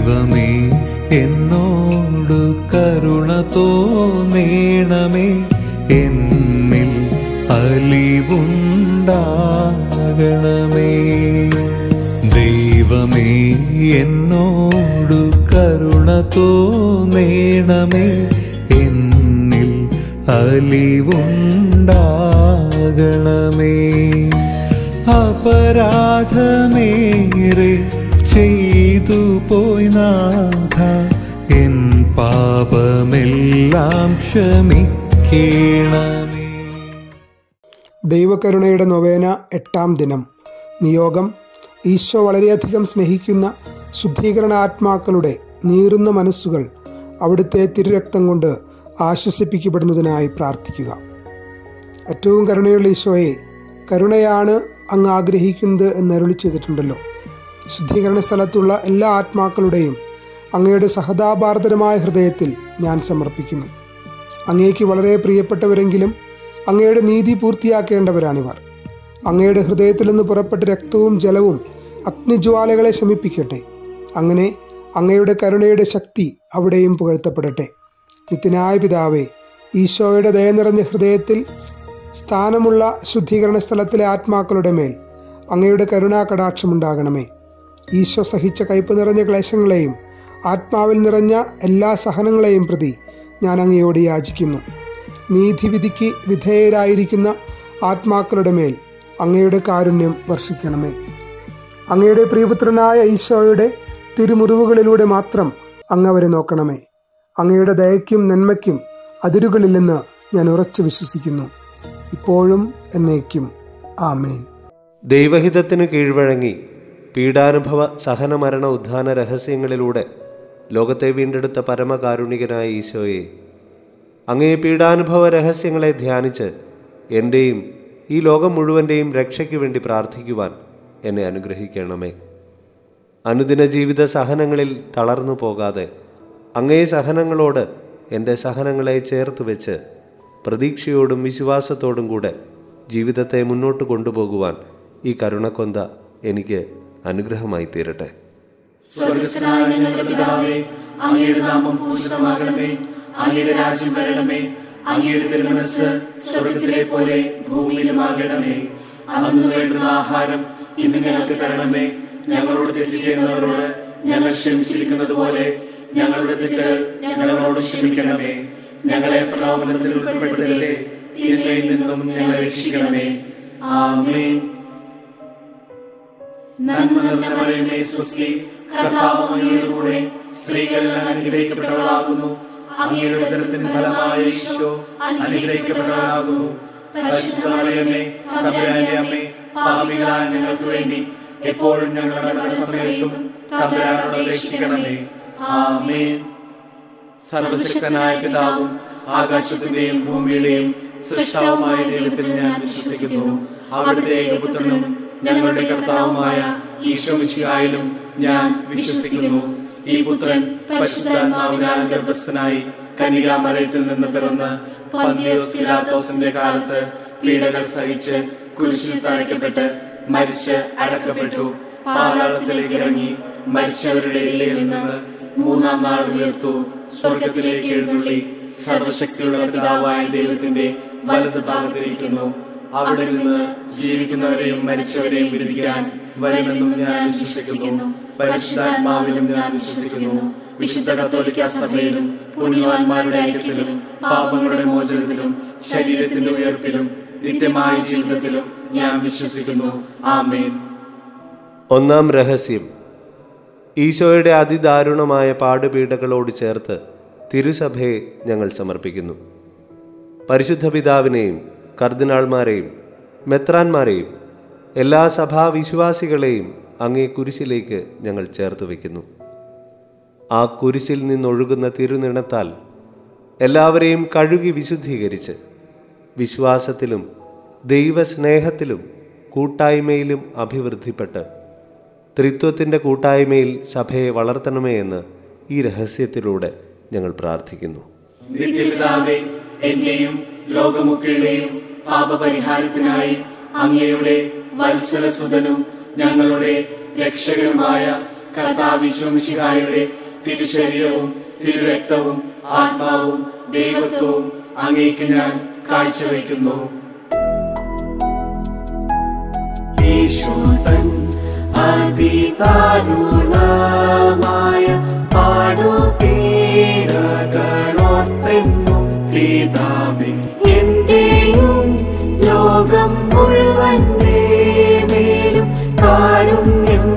ദൈവമേ എന്നോടു കരുണ തോന്നേണമേ എന്നിൽ അലിവുണ്ടാകണമേ ദൈവമേ എന്നോടു കരുണ തോന്നേണമേ എന്നിൽ അലിവുണ്ടാകണമേ അപരാധമേറെ ചെയ്തു പോയി നാഥ എൻ പാപമെല്ലാം ക്ഷമിക്കണമേ ദൈവകരുണയുടെ നൊവേന എട്ടാം ദിനം നിയോഗം ഈശോ വളരെയധികം സ്നേഹിക്കുന്ന ശുദ്ധീകരണ ആത്മാക്കളുടെ നീറുന്ന മനസ്സുകൾ അവിടുത്തെ തിരുരക്തം കൊണ്ട് ആശ്വസിപ്പിക്കപ്പെടുന്നതിനായി പ്രാർത്ഥിക്കുക ഏറ്റവും കരുണയുള്ള ഈശോയെ കരുണയാണ് അങ്ങ് ആഗ്രഹിക്കുന്നത് എന്ന് അരുളി ചെയ്തിട്ടുണ്ടല്ലോ ശുദ്ധീകരണ സ്ഥലത്തുള്ള എല്ലാ ആത്മാക്കളുടെയും അങ്ങയുടെ സഹതാപാർദ്രമായ ഹൃദയത്തിൽ ഞാൻ സമർപ്പിക്കുന്നു അങ്ങേക്ക് വളരെ പ്രിയപ്പെട്ടവരെങ്കിലും അങ്ങയുടെ നീതി പൂർത്തിയാക്കേണ്ടവരാണിവർ അങ്ങയുടെ ഹൃദയത്തിൽ നിന്ന് പുറപ്പെട്ട രക്തവും ജലവും അഗ്നിജ്വാലകളെ ശമിപ്പിക്കട്ടെ അങ്ങനെ അങ്ങയുടെ കരുണയുടെ ശക്തി അവിടെയും പുകഴ്ത്തപ്പെടട്ടെ നിത്യനായ പിതാവേ ഈശോയുടെ ദയ നിറഞ്ഞ ഹൃദയത്തിൽ സ്ഥാനമുള്ള ശുദ്ധീകരണ സ്ഥലത്തിലെ ആത്മാക്കളുടെ മേൽ അങ്ങയുടെ കരുണാ കടാക്ഷമുണ്ടാകണമേ ഈശോ സഹിച്ച കയ്പ് നിറഞ്ഞ ക്ലേശങ്ങളെയും ആത്മാവിൽ നിറഞ്ഞ എല്ലാ സഹനങ്ങളെയും പ്രതി ഞാൻ അങ്ങയോട് യാചിക്കുന്നു നീതിവിധിക്ക് വിധേയരായിരിക്കുന്ന ആത്മാക്കളുടെ മേൽ അങ്ങയുടെ കാരുണ്യം വർഷിക്കണമേ അങ്ങയുടെ പ്രിയപുത്രനായ ഈശോയുടെ തിരുമുറിവുകളിലൂടെ മാത്രം അങ്ങ് അവരെ നോക്കണമേ അങ്ങയുടെ ദയയ്ക്കും നന്മയ്ക്കും അതിരുകളില്ലെന്ന് ഞാൻ ഉറച്ചു വിശ്വസിക്കുന്നു ഇപ്പോഴും എന്നേക്കും ആമേൻ ദൈവഹിതത്തിന് കീഴ്വഴങ്ങി പീഡാനുഭവ സഹനമരണ ഉദ്ധാന രഹസ്യങ്ങളിലൂടെ ലോകത്തെ വീണ്ടെടുത്ത പരമകാരുണികനായ ഈശോയെ അങ്ങേ പീഡാനുഭവ രഹസ്യങ്ങളെ ധ്യാനിച്ച് എൻ്റെയും ഈ ലോകം മുഴുവൻ്റെയും രക്ഷയ്ക്ക് വേണ്ടി പ്രാർത്ഥിക്കുവാൻ എന്നെ അനുഗ്രഹിക്കണമേ അനുദിന ജീവിത സഹനങ്ങളിൽ തളർന്നു പോകാതെ അങ്ങേ സഹനങ്ങളോട് എൻ്റെ സഹനങ്ങളെ ചേർത്ത് വെച്ച് പ്രതീക്ഷയോടും വിശ്വാസത്തോടും കൂടെ ജീവിതത്തെ മുന്നോട്ട് കൊണ്ടുപോകുവാൻ ഈ കരുണക്കൊന്ത എനിക്ക് അനുഗ്രഹമായി തീരട്ടെ സ്വർഗസ്ഥനായ ഞങ്ങളുടെ പിതാവേ അങ്ങയുടെ നാമം പൂജിതമാകണമേ അങ്ങയുടെ രാജ്യം വരണമേ അങ്ങയുടെ തിരുമനസ് സ്വർഗത്തിലെ പോലെ ഭൂമിയിലുമാകണമേ അന്നു വേണ്ടുന്ന ആഹാരം ഇന്ന് ഞങ്ങൾക്ക് തരണമേ ഞങ്ങളോട് തെറ്റ് ചെയ്യുന്നവരോട് ഞങ്ങൾ ക്ഷമിച്ചിരിക്കുന്നത് പോലെ ഞങ്ങളുടെ തെറ്റുകൾ ഞങ്ങളോട് ക്ഷമിക്കണമേ ഞങ്ങളെ പ്രലോഭനത്തിൽ ഉൾപ്പെടുത്തരുതേ തിന്മയിൽ നിന്നും ഞങ്ങളെ രക്ഷിക്കണമേ ആമേൻ നന്മ നിറഞ്ഞ മറിയമേ സ്വസ്തി കർത്താവ് അങ്ങയുടെ കൂടെ സ്ത്രീകൾ അനുഗ്രഹിക്കപ്പെട്ടവളാകുന്നു അങ്ങയുടെ ഉദരത്തിന് ഫലമായ ഈശോ അനുഗ്രഹിക്കപ്പെട്ടവളാകുന്നു പരിശുദ്ധ മറിയമേ തമ്പുരാന്റെ അമ്മേ പാപികളായ ഞങ്ങൾക്ക് വേണ്ടി എപ്പോഴും ഞങ്ങളുടെ മരണസമയത്തും തമ്പുരാനോട് അപേക്ഷിക്കണമേ ആമേൻ സർവശക്തനായ പിതാവും ആകാശത്തിന്റെയും ഭൂമിയുടെയും സൃഷ്ടാവുമായ ദൈവത്തിൽ ഞാൻ വിശ്വസിക്കുന്നു അവിടുത്തെ ഏകപുത്രനും ഞങ്ങളുടെ കർത്താവുമായ ഈശോ മിശിഹായിലും ഞാൻ വിശ്വസിക്കുന്നു ഈ പുത്രൻ പരിശുദ്ധാത്മാവിനാൽ ഗർഭസ്ഥനായി കന്യകാമലയത്തിൽ നിന്ന് പിറന്ന് പന്തിയോസ് പിലാത്തോസിന്റെ കാലത്ത് പീഡകൾ സഹിച്ച് കുരിശിൽ തറയ്ക്കപ്പെട്ട് മരിച്ച് അടക്കപ്പെട്ടു പാതാളത്തിലേക്ക് ഇറങ്ങി മരിച്ചവരുടെ ഇടയിൽ നിന്ന് മൂന്നാം നാൾ ഉയർത്തു സ്വർഗത്തിലേക്ക് എഴുന്നള്ളി സർവശക്തിയുള്ള പിതാവായ ദൈവത്തിന്റെ വലത് ഭാഗത്തിരിക്കുന്നു അവിടെ നിന്ന് ജീവിക്കുന്നവരെയും മരിച്ചവരെയും വിധിക്കാൻ വരുമെന്നും ഞാൻ വിശ്വസിക്കുന്നു പരിശുദ്ധാത്മാവിലും ഞാൻ വിശ്വസിക്കുന്നു വിശുദ്ധ കത്തോലിക്ക സഭയിലും പുണ്യവാന്മാരുടെ ഐക്യത്തിലും പാപങ്ങളുടെ മോചനത്തിലും ശരീരത്തിന്റെ ഉയർപ്പിലും നിത്യമായ ജീവിതത്തിലും ഞാൻ വിശ്വസിക്കുന്നു ആമേൻ ഒന്നാം രഹസ്യം ഈശോയുടെ അതിദാരുണമായ പാടുപീഡകളോട് ചേർത്ത് തിരുസഭയെ ഞങ്ങൾ സമർപ്പിക്കുന്നു പരിശുദ്ധ പിതാവിനെയും കർദിനാൾമാരെയും മെത്രാന്മാരെയും എല്ലാ സഭാവിശ്വാസികളെയും അങ്ങേ കുരിശിലേക്ക് ഞങ്ങൾ ചേർത്ത് വയ്ക്കുന്നു ആ കുരിശിൽ നിന്നൊഴുകുന്ന തിരുനിണത്താൽ എല്ലാവരെയും കഴുകി വിശുദ്ധീകരിച്ച് വിശ്വാസത്തിലും ദൈവസ്നേഹത്തിലും കൂട്ടായ്മയിലും അഭിവൃദ്ധിപ്പെട്ട് ത്രിത്വത്തിൻ്റെ കൂട്ടായ്മയിൽ സഭയെ വളർത്തണമേ എന്ന് ഈ രഹസ്യത്തിലൂടെ ഞങ്ങൾ പ്രാർത്ഥിക്കുന്നു നിത്യപിതാവേ എന്റെയും ലോകമൊക്കെയുടെയും പാപപരിഹാരത്തിനായി അങ്ങയുടെ വത്സലസുതനും ഞങ്ങളുടെ രക്ഷകനുമായ കർത്താവിശ്വമിശിഹായുടെ തിരുശരീരവും തിരുരക്തവും ആത്മാവും ദൈവത്വവും അങ്ങേക്ക് ഞാൻ കാഴ്ചവെക്കുന്നു ഈശോതൻ അതിദാരുണമായ പാടുപീഡകളോർത്തെന്നും പിതാവേ എന്റെയും ലോകം മുഴുവന്റെ മേലും കാരുണ്യം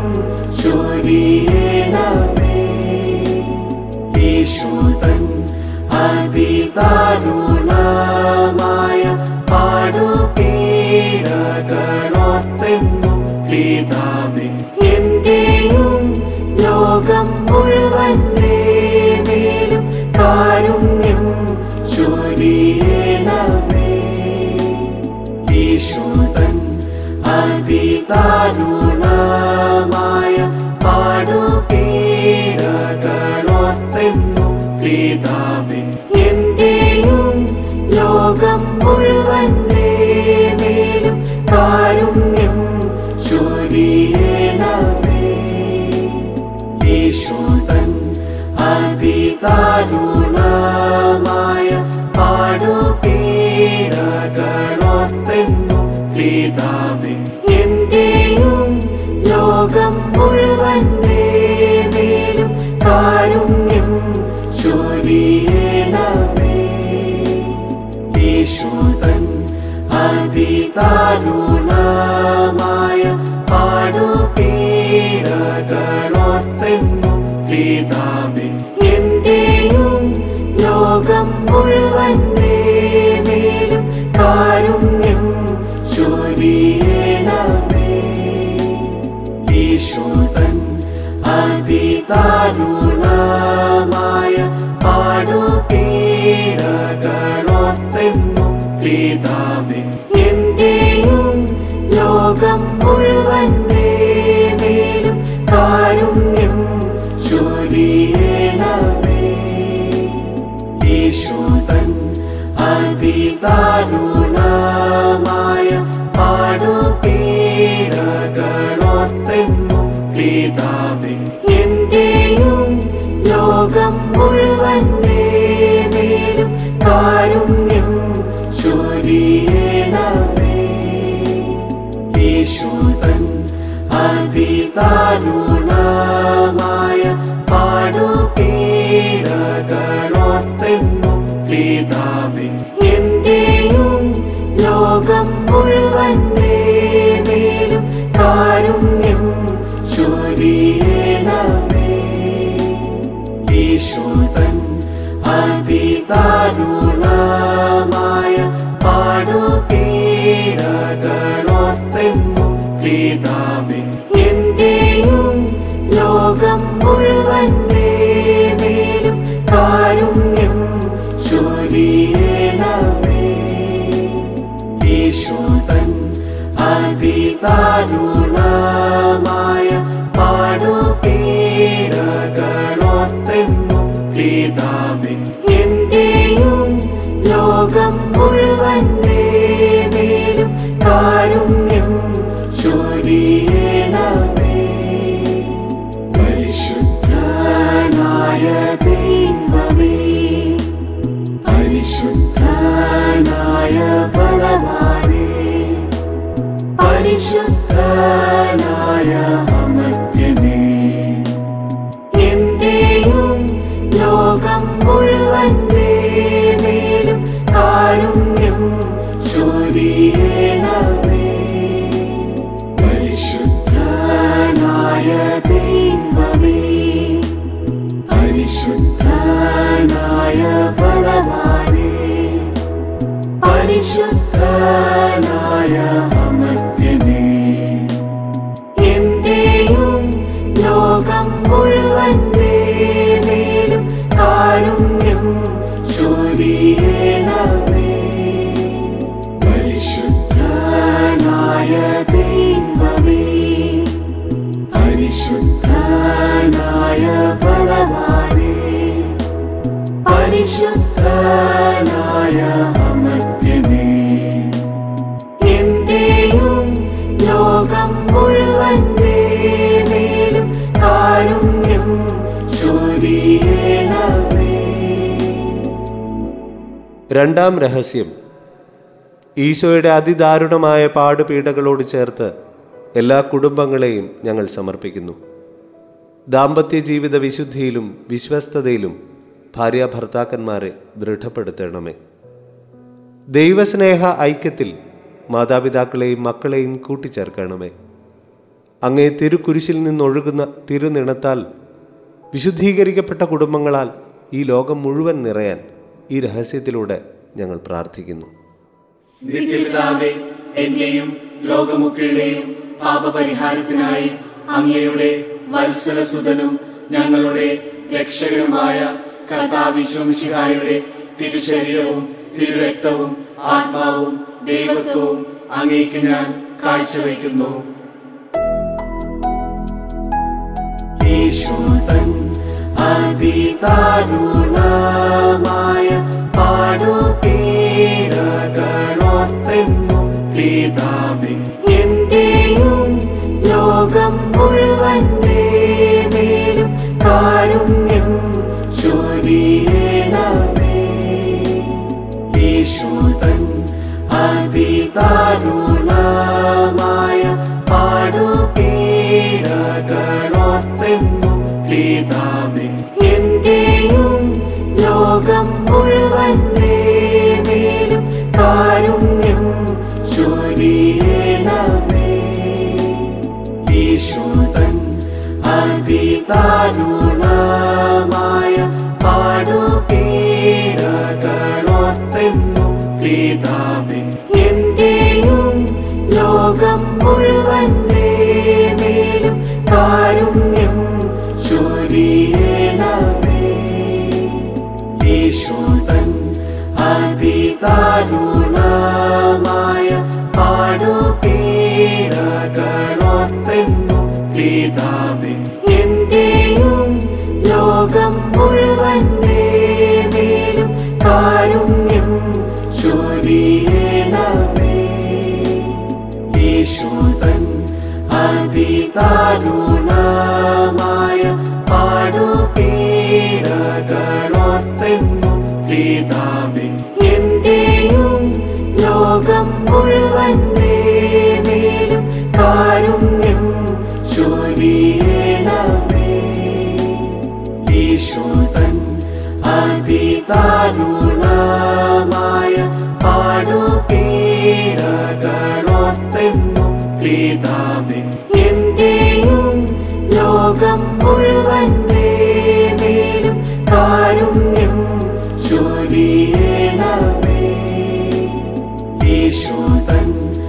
ചൊരിയണമേ ഈശോതൻ അതിദാരുണമായ പാടുപീഡകളോർത്തെന്നും പിതാവേ എന്റെയും ലോകം മുഴുവന്റെ മേലും കാരുണ്യം ചൊരിയണമേ ഈശോതൻ അതിദാരുണമായ പാടുപീഡകളോർത്തെന്നും പിതാവേ എന്റെയും ലോകം മുഴുവന്റെ മേലും കാരുണ്യം ചൊരിയണമേ ഈശോതൻ അതിദാരുണമായ പാടുപീഡകളോർത്തെന്നും പിതാവേ എന്റെയും ലോകം മുഴുവന്റെ മേലും കാരുണ്യം ചൊരിയണമേ ഈശോതൻ അതിദാരുണമായ പാടുപീഡകളോർത്തെന്നും പിതാവേ എന്റെയും ലോകം മുഴുവന്റെ മേലും കാരുണ്യം ചൊരിയണമേ ഈശോതൻ അതിദാരുണമായ പാടുപീഡകളോർത്തെന്നും പിതാവേ എന്റെയും ലോകം മുഴുവന്റെ മേലും കാരുണ്യം ചൊരിയണമേ ഈശോതൻ അതിദാരുണമായ പാടുപീഡകളോർത്തെന്നും പിതാവേ എന്റെയും ലോകം മുഴുവന്റെ മേലും കാരുണ്യം ചൊരിയണമേ ഈശോതൻ അതിദാരുണമായ പാടുപീഡകളോർത്തെന്നും പിതാവേ എന്റെയും ലോകം മുഴുവന്റെ മേലും കാരുണ്യം ചൊരിയണമേ ഈശോതൻ അതിദാരുണമായ പാടുപീഡകളോർത്തെന്നും പിതാവേ എന്റെയും ലോകം മുഴുവന്റെ മേലും കാരുണ്യം ചൊരിയണമേ ഈശോതൻ അതിദാരുണമായ പാടുപീഡകളോർത്തെന്നും പിതാവേ എന്റെയും ലോകം മുഴുവന്റെ മേലും കാരുണ്യം ചൊരിയണമേ പരിശുദ്ധനായ ദൈവമേ പരിശുദ്ധനായ ബലവാനേ പരിശുദ്ധനായ അമർത്യനേ എന്റെയും ലോകം രണ്ടാം രഹസ്യം ഈശോയുടെ അതിദാരുണമായ പാടുപീഡകളോട് ചേർത്ത് എല്ലാ കുടുംബങ്ങളെയും ഞങ്ങൾ സമർപ്പിക്കുന്നു ദാമ്പത്യ ജീവിത വിശുദ്ധിയിലും വിശ്വസ്തതയിലും ഭാര്യ ഭർത്താക്കന്മാരെ ദൃഢപ്പെടുത്തണമേ ദൈവസ്നേഹ ഐക്യത്തിൽ മാതാപിതാക്കളെയും മക്കളെയും കൂട്ടിച്ചേർക്കണമേ അങ്ങേ തിരുക്കുരിശിൽ നിന്നൊഴുകുന്ന തിരുനിണത്താൽ വിശുദ്ധീകരിക്കപ്പെട്ട കുടുംബങ്ങളാൽ ഈ ലോകം മുഴുവൻ നിറയാൻ ഈ രഹസ്യത്തിലൂടെ ഞങ്ങൾ പ്രാർത്ഥിക്കുന്നു നിത്യപിതാവേ എന്റെയും ലോകമൊക്കെയുടെയും പാപപരിഹാരത്തിനായി അങ്ങയുടെ വത്സലസുതനും ഞങ്ങളുടെ രക്ഷകനുമായ കർത്താവിശ്വംശിഹായുടെ തിരുശരീരവും തിരുരക്തവും ആത്മാവും ദൈവത്വവും അങ്ങേക്ക് ഞാൻ കാഴ്ചവെക്കുന്നു ഈശോതൻ അതിദാരുണമായ പാടുപീഡകളോർത്തെന്നും പിതാവേ എന്റെയും ലോകം മുഴുവന്റെ മേലും കാരുണ്യം ചൊരിയണമേ ഈശോതൻ അതിദാരുണമായ പാടുപീഡകളോർത്തെന്നും പിതാവേ എന്റെയും ലോകം മുഴുവന്റെ മേലും കാരുണ്യം ചൊരിയണമേ ഈശോതൻ അതിദാരുണമായ പാടുപീഡകളോർത്തെന്നും പിതാവേ എന്റെയും ലോകം മുഴുവന്റെ മേലും കാരുണ്യം ചൊരിയണമേ ഈശോതൻ അതിദാരുണമായ പാടുപീഡകളോർത്തെന്നും പിതാവേ എന്റെയും ലോകം മുഴുവന്റെ മേലും കാരുണ്യം ചൊരിയണമേ ഈശോതൻ അതിദാരുണമായ പാടുപീഡകളോർത്തെന്നും പിതാവേ എന്റെയും ലോകം മുഴുവന്റെ മേലും കാരുണ്യം ചൊരിയണമേ ഈശോതൻ അതിദാരുണമായ പാടുപീഡകളോർത്തെന്നും പിതാവേ എന്റെയും ലോകം മുഴുവന്റെ മേലും കാരുണ്യം ചൊരിയണമേ ഈശോതൻ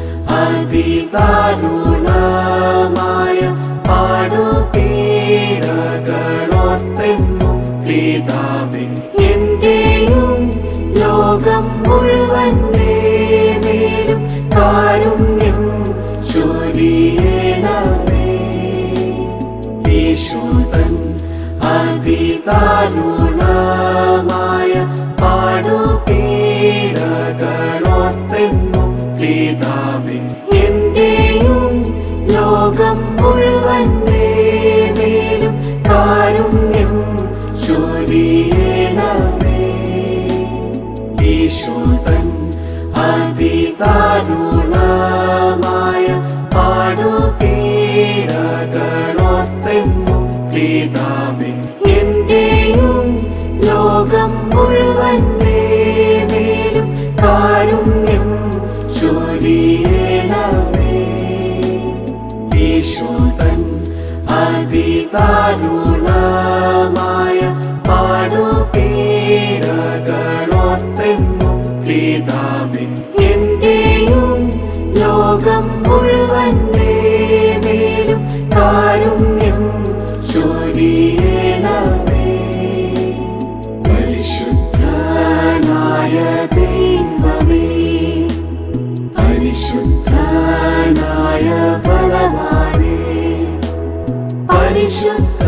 അതിദാരുണമായ പാടുപീഡകളോർത്തെന്നും പിതാവേ എന്റെയും ലോകം മുഴുവന്റെ മേലും കാരുണ്യം ചൊരിയണമേ ഈശോതൻ അതിദാരുണമായ പാടുപീഡകളോർത്തെന്നും പിതാവേ എന്റെയും ലോകം മുഴുവന്റെ മേലും കാരുണ്യം ചൊരിയണമേ ഈശോതൻ അതിദാരുണമായ പാടുപീഡകളോർത്തെന്നും പിതാവേ എന്റെയും ലോകം മുഴുവന്റെ മേലും കാരുണ്യം ചൊരിയണമേ ഈശോതൻ അതിദാരുണമായ പാടുപീഡകളോർത്തെന്നും പിതാവേ എന്റെയും ലോകം മുഴുവന്റെ മേലും കാരുണ്യം ചൊരിയണമേ പരിശുദ്ധനായ ദൈവമേ പരിശുദ്ധനായ ബലവാനേ പരിശുദ്ധ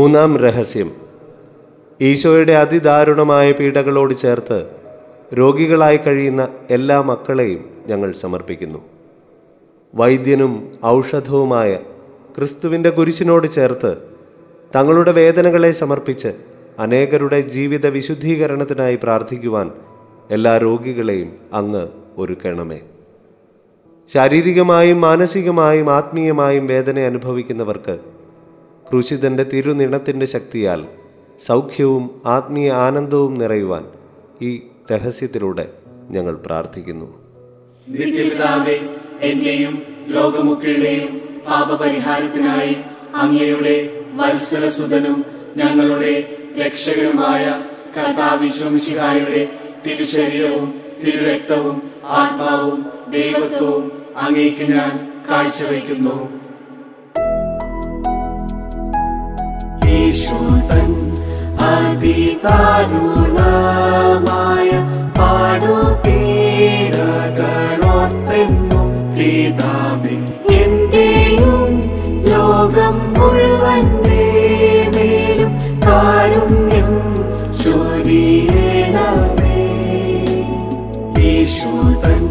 മൂന്നാം രഹസ്യം ഈശോയുടെ അതിദാരുണമായ പീഡകളോട് ചേർത്ത് രോഗികളായി കഴിയുന്ന എല്ലാ മക്കളെയും ഞങ്ങൾ സമർപ്പിക്കുന്നു വൈദ്യനും ഔഷധവുമായ ക്രിസ്തുവിൻ്റെ കുരിശിനോട് ചേർത്ത് തങ്ങളുടെ വേദനകളെ സമർപ്പിച്ച് അനേകരുടെ ജീവിത വിശുദ്ധീകരണത്തിനായി പ്രാർത്ഥിക്കുവാൻ എല്ലാ രോഗികളെയും അങ്ങ് ഒരുക്കണമേ ശാരീരികമായും മാനസികമായും ആത്മീയമായും വേദന അനുഭവിക്കുന്നവർക്ക് ക്രൂശിതന്റെ തിരുനിണത്തിൻ്റെ ശക്തിയാൽ സൗഖ്യവും ആത്മീയ ആനന്ദവും നിറയുവാൻ ഈ രഹസ്യത്തിലൂടെ ഞങ്ങൾ പ്രാർത്ഥിക്കുന്നു നിത്യപിതാവേ എന്റെയും ലോകമൊക്കെയുടെയും പാപപരിഹാരത്തിനായി അങ്ങയുടെ വത്സലസുതനും ഞങ്ങളുടെ രക്ഷകനുമായ കർത്താവിശ്വംശിഹായുടെ തിരുശരീരവും തിരുരക്തവും ആത്മാവും ദൈവത്വവും അങ്ങേക്ക് ഞാൻ കാഴ്ചവെക്കുന്നു ഈശോതൻ അതിദാരുണമായ പാടുപീഡകളോർത്തെന്നും പിതാവേ എന്റെയും ലോകം മുഴുവന്റെ മേലും കാരുണ്യം ചൊരിയണമേ ഈശോതൻ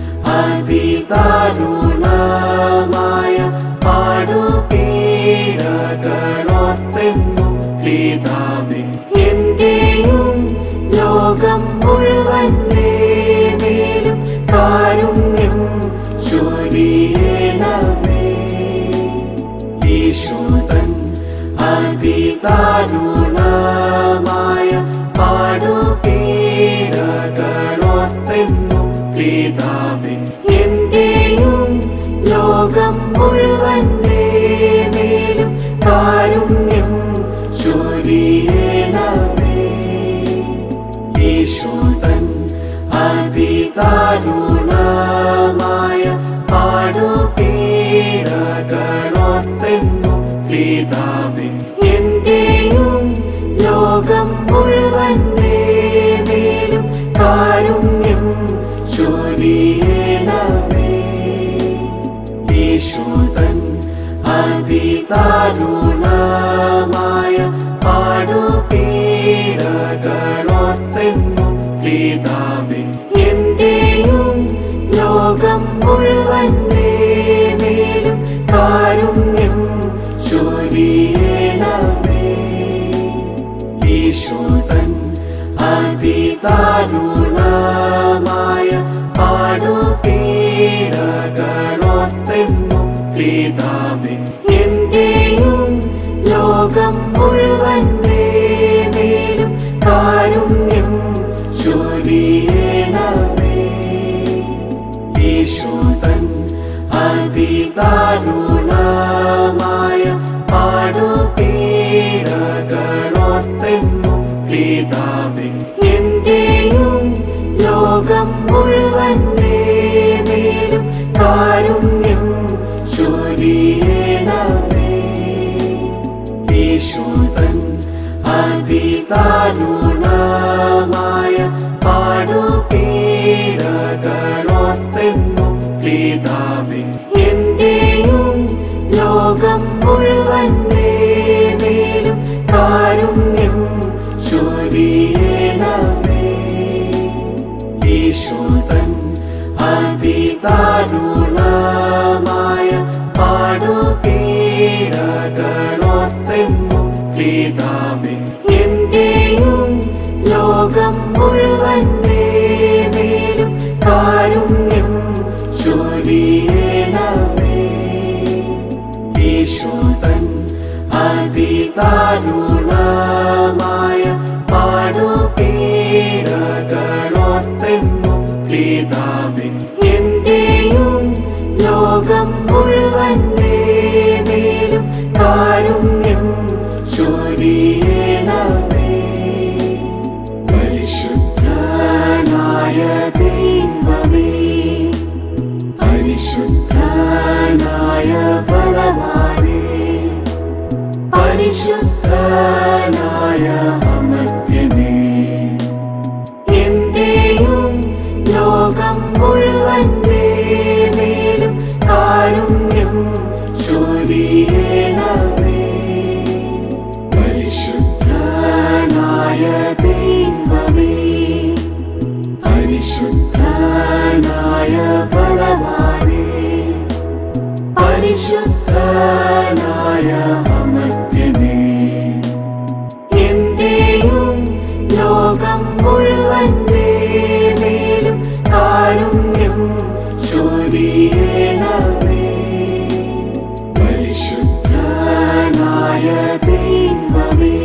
അതിദാരുണമായ പാടുപീഡകളോർത്തെന്നും പിതാവേ എന്റെയും ലോകം മുഴുവന്റെ മേലും കാരുണ്യം ചൊരിയണമേ ഈശോതൻ അതിദാരുണമായ പാടുപീഡകളോർത്തെന്നും പിതാവേ എന്റെയും ലോകം മുഴുവന്റെ മേലും കാരുണ്യം ചൊരിയണമേ ഈശോതൻ അതിദാരുണമായ പാടുപീഡകളോർത്തെന്നും പിതാവേ എന്റെയും ലോകം മുഴുവന്റെ മേലും കാരുണ്യം ചൊരിയണമേ ഈശോതൻ അതിദാരുണമായ പാടുപീഡകളോർത്തെന്നും പിതാവേ എന്റെയും ലോകം മുഴുവന്റെ മേലും കാരുണ്യം ചൊരിയണമേ ഈശോതൻ അതിദാരുണമായ പാടുപീഡകളോർത്തെന്നും പിതാവേ എന്റെയും ലോകം മുഴുവന്റെ മേലും കാരുണ്യം ചൊരിയണമേ ഈശോതൻ അതിദാരുണമായ പാടുപീഡകളോർത്തെന്നും പിതാവേ എന്റെയും ലോകം മുഴുവന്റെ മേലും കാരുണ്യം ചൊരിയണമേ ഈശോതൻ അതിദാരുണമായ പാടുപീഡകളോർത്തെന്നും പിതാവേ എന്റെയും ലോകം മുഴുവന്റെ മേലും കാരുണ്യം ചൊരിയണമേ ഈശോതൻ അതിദാരുണമായ പാടുപീഡകളോർത്തെന്നും പിതാവേ എന്റെയും ലോകം മുഴുവന്റെ മേലും കാരുണ്യം ചൊരിയണമേ ഈശോതൻ അതിദാരുണമായ പാടുപീഡകളോർത്തെന്നും പിതാവേ എന്റെയും ലോകം മുഴുവന്റെ മേലും കാരുണ്യം ചൊരിയണമേ പരിശുദ്ധനായ ദൈവമേ പരിശുദ്ധനായ ബലവാനേ പരിശുദ്ധനായ അമർത്യനേ എന്റെയും ലോകം മുഴുവന്റെ മേലും കാരുണ്യം ചൊരിയണമേ പരിശുദ്ധനായ അമർത്യനേ എന്റെയും ലോകം മുഴുവന്റെ മേലും കാരുണ്യം ചൊരിയണമേ പരിശുദ്ധനായ ദൈവമേ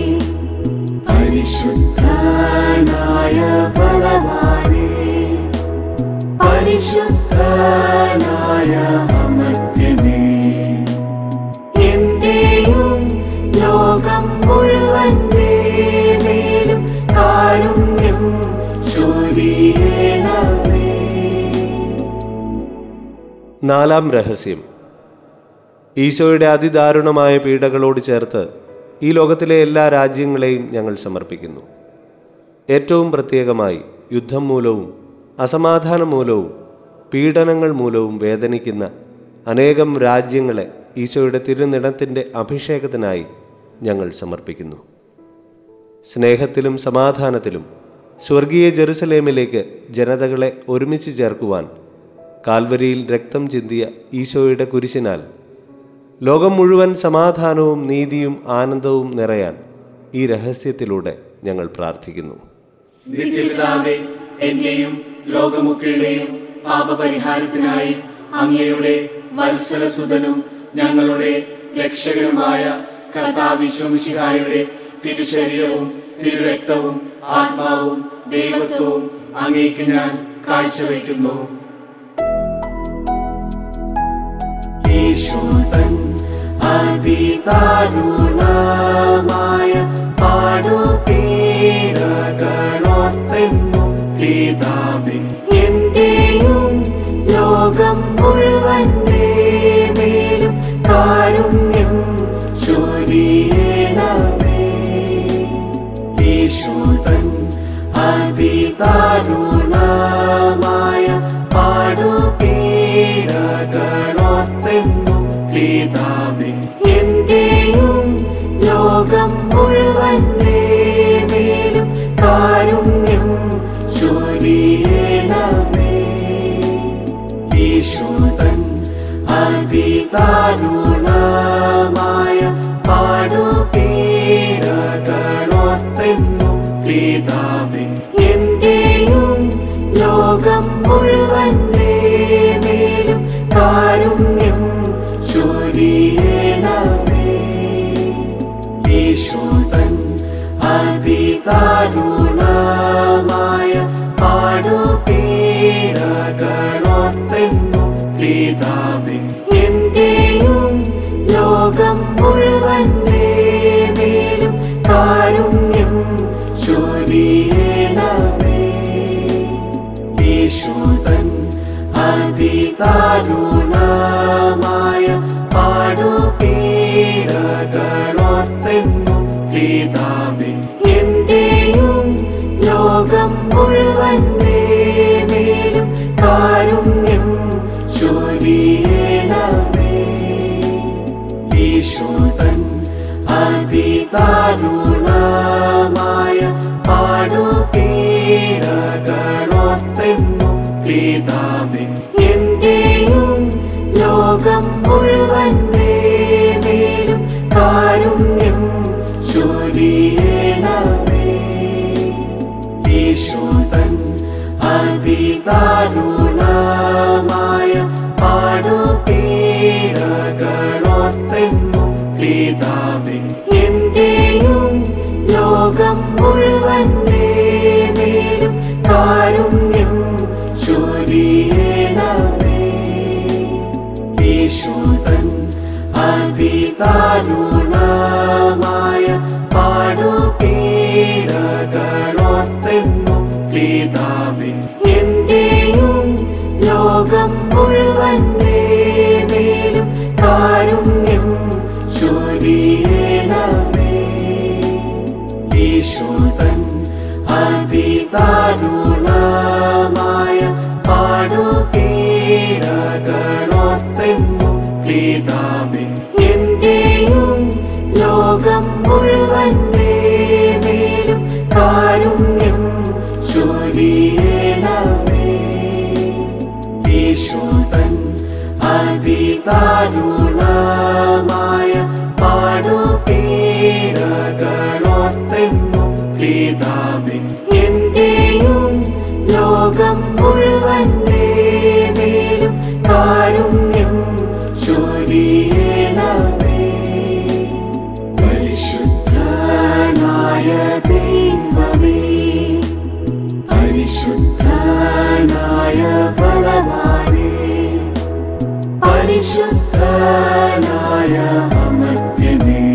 പരിശുദ്ധനായ ബലവാനേ പരിശുദ്ധനായ അമർത്യനേ എന്റെയും ലോകം മുഴുവന്റെ മേലും കാരുണ്യം ചൊരിയണമേ നാലാം രഹസ്യം ഈശോയുടെ അതിദാരുണമായ പീഡകളോട് ചേർത്ത് ഈ ലോകത്തിലെ എല്ലാ രാജ്യങ്ങളെയും ഞങ്ങൾ സമർപ്പിക്കുന്നു ഏറ്റവും പ്രത്യേകമായി യുദ്ധം മൂലവും അസമാധാനം മൂലവും പീഡനങ്ങൾ മൂലവും വേദനിക്കുന്ന അനേകം രാജ്യങ്ങളെ ഈശോയുടെ തിരുനിടത്തിൻ്റെ അഭിഷേകത്തിനായി ഞങ്ങൾ സമർപ്പിക്കുന്നു സ്നേഹത്തിലും സമാധാനത്തിലും സ്വർഗീയ ജെറുസലേമിലേക്ക് ജനതകളെ ഒരുമിച്ച് ചേർക്കുവാൻ കാൽവരിയിൽ രക്തം ചിന്തിയ ഈശോയുടെ കുരിശിനാൽ ലോകം മുഴുവൻ സമാധാനവും നീതിയും ആനന്ദവും നിറയാൻ ഈ രഹസ്യത്തിലൂടെ ഞങ്ങൾ പ്രാർത്ഥിക്കുന്നു നിത്യപിതാവേ എന്റെയും ലോകമൊക്കെയുടെയും പാപപരിഹാരത്തിനായി അങ്ങയുടെ വത്സലസുതനും ഞങ്ങളുടെ രക്ഷകനുമായ കർത്താവിശ്വമിശിഹായുടെ തിരുശരീരവും തിരുരക്തവും ആത്മാവും ദൈവത്വവും അങ്ങേക്ക് ഞാൻ കാഴ്ചവെക്കുന്നു ഈശോതൻ അതിദാരുണമായ പാടുപീഡകളോർത്തെന്നും പിതാവേ എന്റെയും ലോകം മുഴുവന്റെ മേലും കാരുണ്യം ചൊരിയണമേ ഈശോതൻ അതിദാരുണമായ പാടുപീഡകളോർത്തെന്നും പിതാവേ എന്റെയും ലോകം മുഴുവന്റെ മേലും കാരുണ്യം ചൊരിയണമേ ഈശോതൻ അതിദാരുണമായ പാടുപീഡകളോർത്തെന്നും പിതാവേ എന്റെയും ലോകം മുഴുവന്റെ മേലും കാരുണ്യം ചൊരിയണമേ ഈശോതൻ അതിദാരുണമായ പാടുപീഡകളോർത്തെന്നും പിതാവേ എന്റെയും ലോകം മുഴുവന്റെ മേലും കാരുണ്യം ചൊരിയണമേ ഈശോതൻ അതിദാരുണമായ പാടുപീഡകളോർത്തെന്നും പിതാവേ എന്റെയും ലോകം മുഴുവന്റെ മേലും കാരുണ്യം ചൊരിയണമേ ഈശോതൻ അതിദാരുണമായ പാടുപീഡകളോർത്തെന്നും പിതാവേ എന്റെയും ലോകം മുഴുവന്റെ മേലും കാരുണ്യം ചൊരിയണമേ ഈശോതൻ അതിദാരുണമായ പാടുപീഡകളോർത്തെന്നും പിതാവേ എന്റെയും ലോകം മുഴുവന്റെ മേലും കാരുണ്യം ചൊരിയണമേ ഈശോതൻ അതിദാരുണമായ പാടുപീഡകളോർത്തെന്നും പിതാവേ എന്റെയും ലോകം മുഴുവന്റെ മേലും കാരുണ്യം ചൊരിയണമേ ഈശോതൻ അതിദാരുണമായ പാടുപീഡകളോർത്തെന്നും പിതാവേ എന്റെയും ലോകം മുഴുവന്റെ മേലും കാരുണ്യം ചൊരിയണമേ ഈശോതൻ അതി അതിദാരുണമായ പാടുപീഡകളോർത്തെന്നും പിതാവേ എന്റെയും ലോകം മുഴുവന്റെ മേലും കാരുണ്യം ചൊരിയണമേ പരിശുദ്ധനായ ദൈവമേ പരിശുദ്ധനായ ബലവാനേ പരിശുദ്ധനായ അമർത്യനേ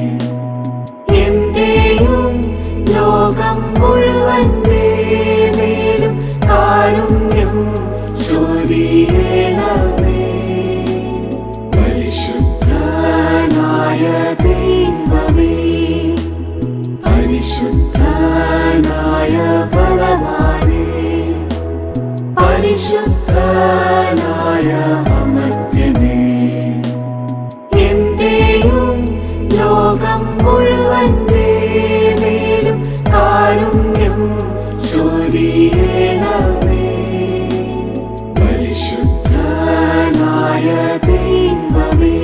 എന്റെയും ലോകം മുഴുവന്റെ മേലും കാരുണ്യം ചൊരിയണമേ പരിശുദ്ധനായ ദൈവമേ പരിശുദ്ധനായ ബലവാനേ പരിശുദ്ധനായ അമർത്യനേ എന്റെയും ലോകം മുഴുവന്റെ മേലും കാരുണ്യം ചൊരിയണമേ പരിശുദ്ധനായ ദൈവമേ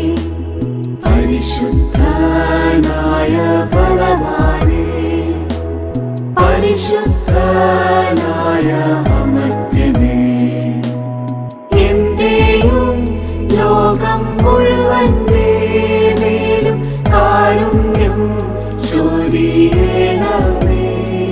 പരിശുദ്ധനായ ബലവാനേ പരിശുദ്ധനായ അമർത്യനേ എന്റെയും ലോകം മുഴുവന്റെ മേലും കാരുണ്യം ചൊരിയണമേ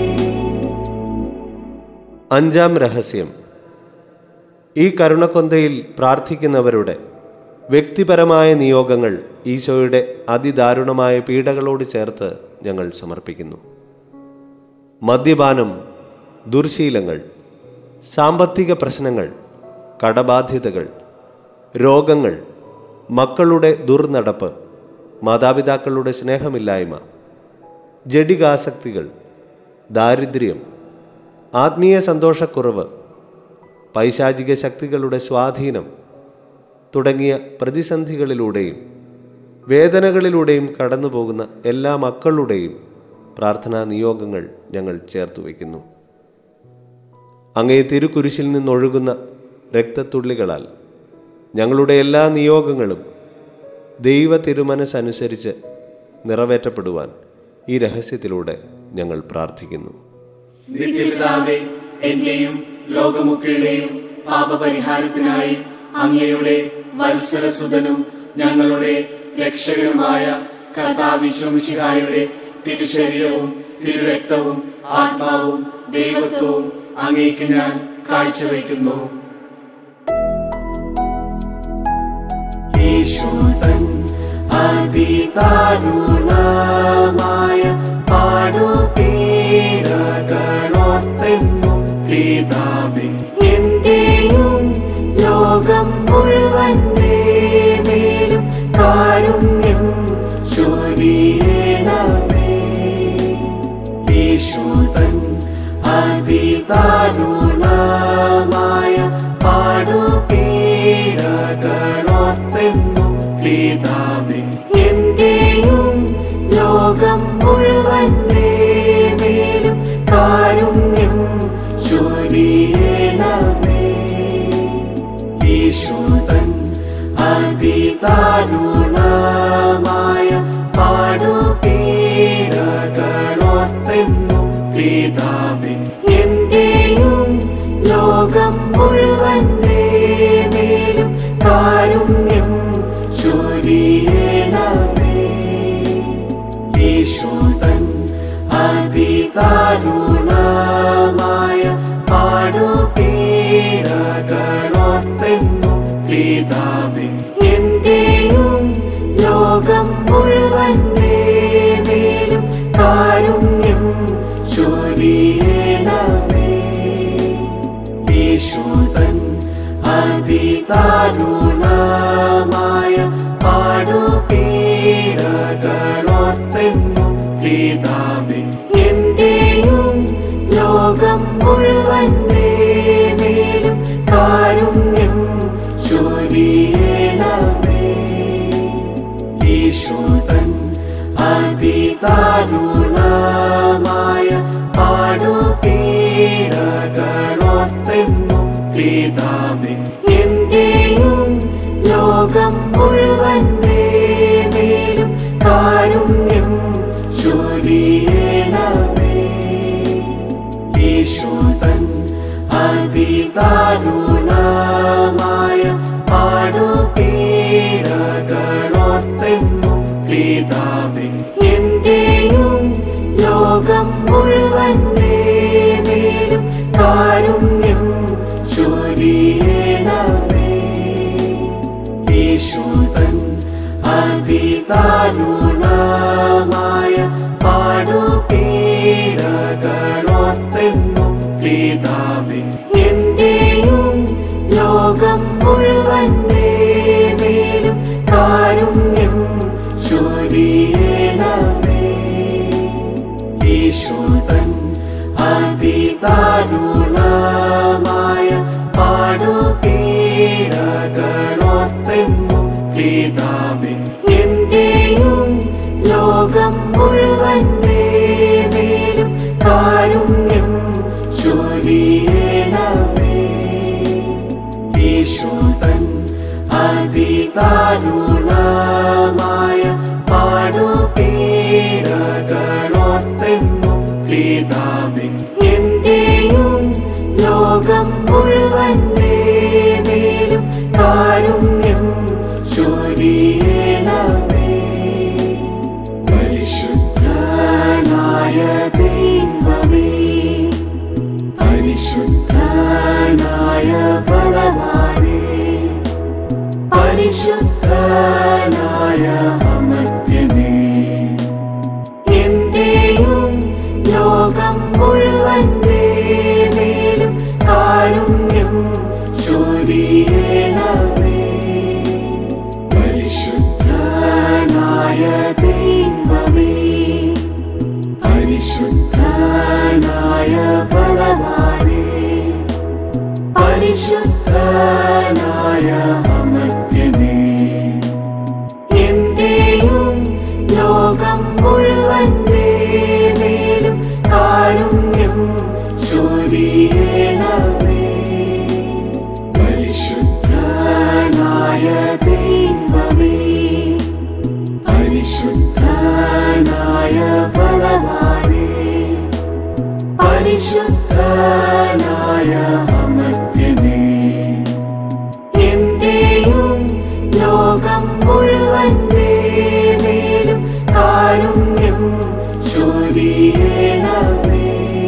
അഞ്ചാം രഹസ്യം ഈ കരുണക്കൊന്തയിൽ പ്രാർത്ഥിക്കുന്നവരുടെ വ്യക്തിപരമായ നിയോഗങ്ങൾ ഈശോയുടെ അതിദാരുണമായ പീഡകളോട് ചേർത്ത് ഞങ്ങൾ സമർപ്പിക്കുന്നു മദ്യപാനം ദുർശീലങ്ങൾ സാമ്പത്തിക പ്രശ്നങ്ങൾ കടബാധ്യതകൾ രോഗങ്ങൾ മക്കളുടെ ദുർനടപ്പ് മാതാപിതാക്കളുടെ സ്നേഹമില്ലായ്മ ജഡികാസക്തികൾ ദാരിദ്ര്യം ആത്മീയ സന്തോഷക്കുറവ് പൈശാചിക ശക്തികളുടെ സ്വാധീനം തുടങ്ങിയ പ്രതിസന്ധികളിലൂടെയും വേദനകളിലൂടെയും കടന്നുപോകുന്ന എല്ലാ മക്കളുടെയും പ്രാർത്ഥനാ നിയോഗങ്ങൾ ഞങ്ങൾ ചേർത്ത് വയ്ക്കുന്നു അങ്ങേ തിരുക്കുരിശിൽ നിന്നൊഴുകുന്ന രക്തത്തുള്ളികളാൽ ഞങ്ങളുടെ എല്ലാ നിയോഗങ്ങളും ദൈവ തിരുമനസ്സനുസരിച്ച് നിറവേറ്റപ്പെടുവാൻ ഈ രഹസ്യത്തിലൂടെ ഞങ്ങൾ പ്രാർത്ഥിക്കുന്നു നിത്യപിതാവേ എന്റെയും ലോകമുഖയുടെയും പാപപരിഹാരത്തിനായി അങ്ങയുടെ വത്സരസുതനും ഞങ്ങളുടെ രക്ഷകനുമായ കർത്താവിശ്വമിശിഹായുടെ തിരുശരീരവും തിരുരക്തവും ആത്മാവും ദൈവത്വവും അങ്ങേക്ക് ഞാൻ കാഴ്ചവെക്കുന്നു ഈശോതൻ അതിദാരുണമായ പാടുപീഡകളോർത്തെന്നും പിതാവേ എന്റെയും ലോകം മുഴുവന്റെ മേലും കാരുണ്യം ചൊരിയണമേ ഈശോതൻ അതിദാരുണമായ പാടുപീഡകളോർത്തെന്നും പിതാവേ എന്റെയും ലോകം മുഴുവന്റെ മേലും കാരുണ്യം ചൊരിയണമേ ഈശോതൻ അതിദാരുണമായ പാടുപീഡകളോർത്തെന്നും പിതാവേ എന്റെയും ലോകം മുഴുവന്റെ മേലും കാരുണ്യം ചൊരിയണമേ ഈശോതൻ അതിദാരുണമായ പാടുപീഡകളോർത്തെന്നും പിതാവേ എന്റെയും ലോകം മുഴുവന്റെ മേലും കാരുണ്യം ചൊരിയണമേ ഈശോതൻ അതിദാരുണമായ പാടുപീഡകളോർത്തെന്നും പിതാവേ എന്റെയും ലോകം മുഴുവന്റെ മേലും കാരുണ്യം ചൊരിയണമേ ഈശോതൻ അതിദാരുണമായ പാടുപീഡകളോർത്തെന്നും പിതാവേ എന്റെയും ലോകം മുഴുവന്റെ മേലും കാരുണ്യം ചൊരിയണമേ ഈശോതൻ അതിദാരുണമായ പാടുപീഡകളോർത്തെന്നും പിതാവേ എന്റെയും ലോകം മുഴുവന്റെ മേലും കാരുണ്യം ചൊരിയണമേ ഈശോതൻ അതിദാരുണമായ പാടുപീഡകളോർത്തെന്നും പിതാവേ എന്റെയും ലോകം മുഴുവന്റെ മേലും കാരുണ്യം ചൊരിയണമേ ഈശോതൻ അതിദാരുണമായ പാടുപീഡകളോർത്തെന്നും പിതാവേ എന്റെയും ലോകം മുഴുവന്റെ മേലും കാരുണ്യം ചൊരിയണമേ ഈശോതൻ അതിദാരുണമായ പാടുപീഡകളോർത്തെന്നും പിതാവേ എന്റെയും ലോകം മുഴുവന്റെ മേലും കാരുണ്യം ചൊരിയണമേ പരിശുദ്ധനായ ദൈവമേ പരിശുദ്ധനായ ബലവാനേ പരിശുദ്ധനായ അമർത്യനേ എന്റെയും ലോകം മുഴുവന്റെ മേലും കാരുണ്യം ചൊരിയണമേ പരിശുദ്ധനായ ദൈവമേ പരിശുദ്ധനായ ബലവാനേ പരിശുദ്ധനായ അമർത്യനേ എന്റെയും ലോകം മുഴുവന്റെ മേലും കാരുണ്യം ചൊരിയണമേ പരിശുദ്ധനായ ദൈവമേ പരിശുദ്ധനായ ബലവാനേ പരിശുദ്ധനായ അമർത്യനേ എന്റെയും ലോകം മുഴുവന്റെ മേലും കാരുണ്യം ചൊരിയണമേ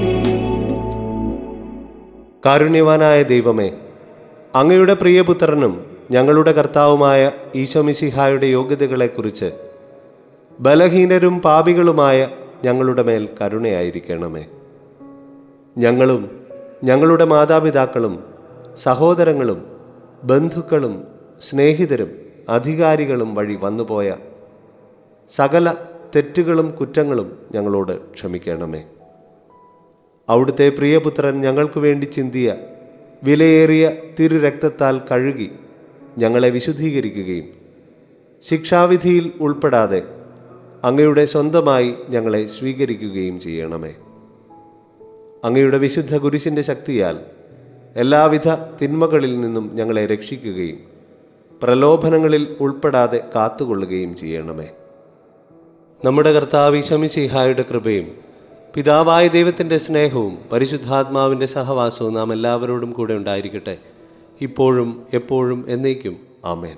കാരുണ്യവാനായ ദൈവമേ അങ്ങയുടെ പ്രിയപുത്രനും ഞങ്ങളുടെ കർത്താവുമായ ഈശോമിസിഹായുടെ യോഗ്യതകളെക്കുറിച്ച് ബലഹീനരും പാപികളുമായ ഞങ്ങളുടെ മേൽ കരുണയായിരിക്കണമേ ഞങ്ങളും ഞങ്ങളുടെ മാതാപിതാക്കളും സഹോദരങ്ങളും ബന്ധുക്കളും സ്നേഹിതരും അധികാരികളും വഴി വന്നുപോയ സകല തെറ്റുകളും കുറ്റങ്ങളും ഞങ്ങളോട് ക്ഷമിക്കണമേ അവിടുത്തെ പ്രിയപുത്രൻ ഞങ്ങൾക്ക് വേണ്ടി ചിന്തിയ വിലയേറിയ തിരുരക്തത്താൽ കഴുകി ഞങ്ങളെ വിശുദ്ധീകരിക്കുകയും ശിക്ഷാവിധിയിൽ ഉൾപ്പെടാതെ അങ്ങയുടെ സ്വന്തമായി ഞങ്ങളെ സ്വീകരിക്കുകയും ചെയ്യണമേ അങ്ങയുടെ വിശുദ്ധ കുരിശിൻ്റെ ശക്തിയാൽ എല്ലാവിധ തിന്മകളിൽ നിന്നും ഞങ്ങളെ രക്ഷിക്കുകയും പ്രലോഭനങ്ങളിൽ ഉൾപ്പെടാതെ കാത്തുകൊള്ളുകയും ചെയ്യണമേ നമ്മുടെ കർത്താവ് ശമിസിഹായുടെ കൃപയും പിതാവായ ദൈവത്തിൻ്റെ സ്നേഹവും പരിശുദ്ധാത്മാവിൻ്റെ സഹവാസവും നാം എല്ലാവരോടും കൂടെ ഉണ്ടായിരിക്കട്ടെ ഇപ്പോഴും എപ്പോഴും എന്നേക്കും ആമേൻ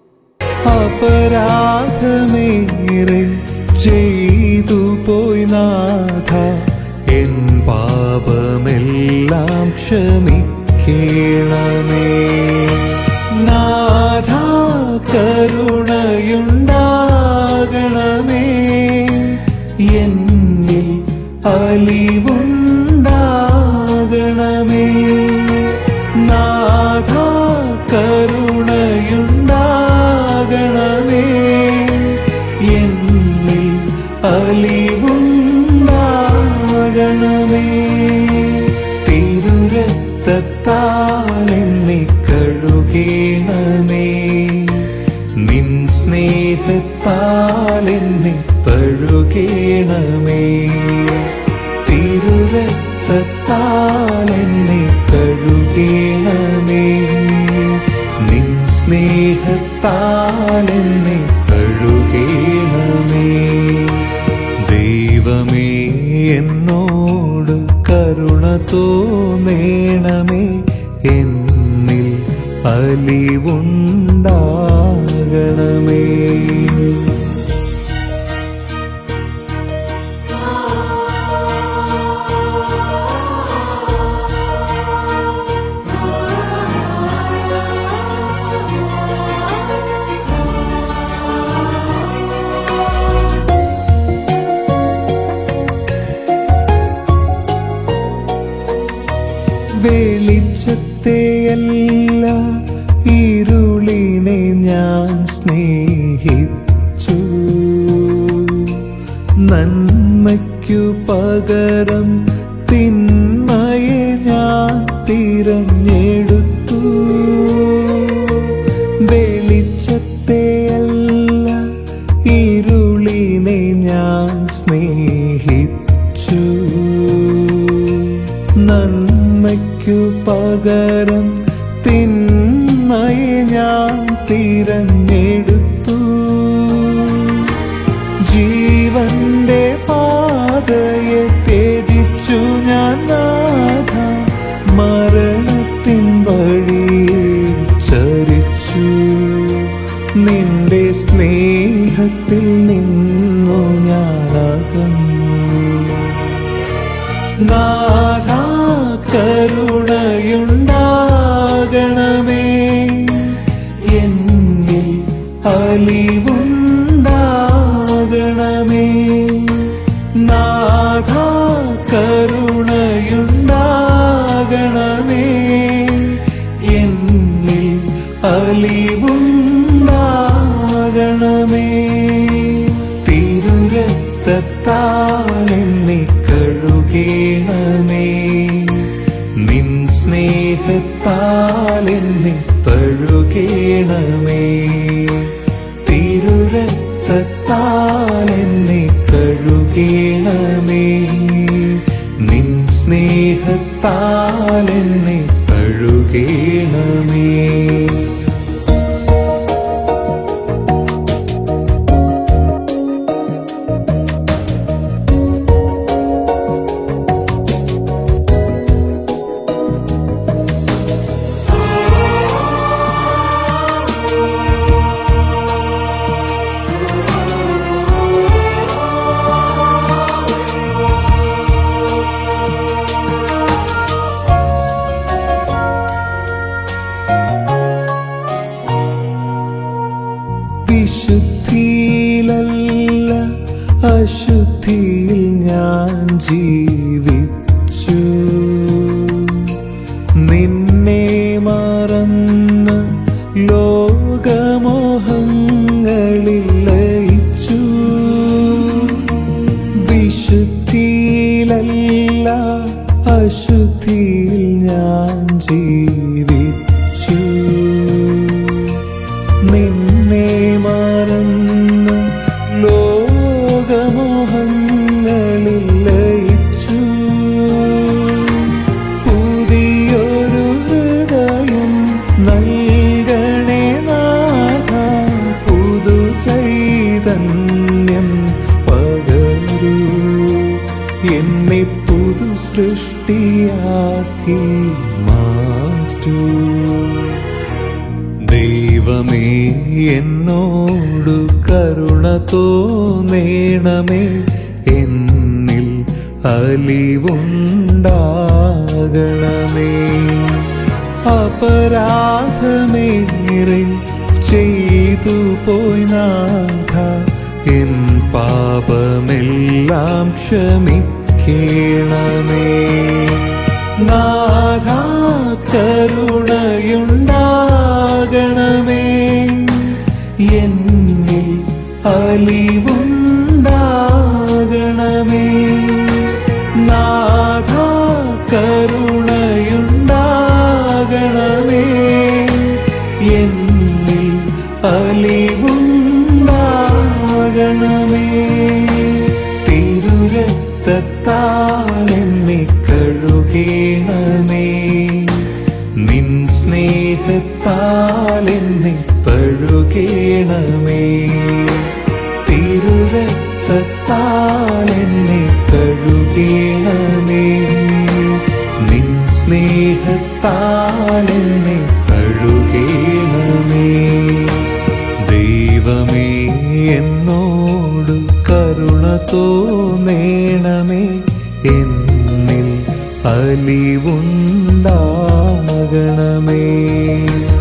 അപരാധമേറെ ചെയ്തു പോയി നാഥ എൻ പാപമെല്ലാം ക്ഷമിക്കണമേ നാഥ കരുണയുണ്ടാകണമേ എന്നിൽ അലിവുണ്ടാകണമേ നാഥ കരുണയുണ്ടാകണമേ എന്നിൽ അലിവുണ്ടാകണമേ തിരുരത്താലെന്നെ കഴുകണമേ നിൻ സ്നേഹത്താലെന്നെ തഴുകണമേ തിരുരത്താലെന്നെ കഴുകണമേ നിൻ സ്നേഹത്താൽ സ്നേഹത്താലെന്നെ കഴുകേണമേ ദൈവമേ എന്നോട് കരുണ തോന്നേണമേ എന്നിൽ അലിവുണ്ടാകണമേ വെളിച്ചത്തെയല്ല ഇരുളിനെ ഞാൻ സ്നേഹിച്ചു നന്മയ്ക്കു പകരം തിന്മയെ ഞാൻ തിരഞ്ഞെടുത്തു വെളിച്ചത്തെയല്ല ഇരുളിനെ ഞാൻ സ്നേഹിച്ചു നന്മയ്ക്കു പകരം തിന്മയെ ഞാൻ തിരഞ്ഞെടുത്തു ജീവന്റെ പാതയെ ത്യജിച്ചു ഞാൻ നാഥ മരണത്തിൻ വഴിയെ ചരിച്ചു നിന്റെ സ്നേഹത്തിൽ നിന്നു ഞാൻ അകന്നു നാഥ കരുണയുണ്ടാകണമേ എന്നിൽ അലിവുണ്ടാകണമേ നാഥ കരുണയുണ്ടാകണമേ എന്നിൽ അലിവുണ്ടാകണമേ തിരുരത്താലെന്നെ കഴുകേണമേ നിൻ സ്നേഹത്താലെന്നെ തഴുകേണമേ തിരുരത്താലെന്നെ കഴുകേണമേ നിൻ സ്നേഹത്താലെന്നെ കഴുകേണമേ വിശുദ്ധിയിലല്ല അശുദ്ധിയിൽ ഞാൻ ജീവിച്ചു നിന്നെ മറന്ന് ലോകമോഹങ്ങളിൽ ലയിച്ചു വിശുദ്ധിയിലല്ല അശുദ്ധിയിൽ ഞാൻ ജീവിച്ചു നിന്നെ മറന്ന് ലോകമോഹങ്ങളിൽ ലയിച്ചു പുതിയൊരു ഹൃദയം നൽകണേ നാഥ പുതു ചൈതന്യം പകരൂ എന്നെ പുതു സൃഷ്ടിയാക്കി മാറ്റൂ ദൈവമേ എന്നോടു കരുണ തോന്നേണമേ എന്നിൽ അലിവുണ്ടാകണമേ അപരാധമേറെ ചെയ്തു പോയി നാഥ എൻ പാപമെല്ലാം ക്ഷമിക്കണമേ നാഥ കരുണയുണ്ടാകണമേ എന്നിൽ അലിവുണ്ടാകണമേ നാഥ കരുണയുണ്ടാകണമേ എന്നിൽ അലിവുണ്ടാകണമേ തിരുരത്താലെന്നെ കഴുകേണമേ നിൻ സ്നേഹത്താലെന്നെ തഴുകേണമേ തിരുരക്തത്താൽ എന്നെ കഴുകേണമേ നിൻ സ്നേഹത്താൽ എന്നെ കഴുകേണമേ ദൈവമേ എന്നോട് കരുണ തോന്നേണമേ എന്നിൽ അലിവുണ്ടാകണമേ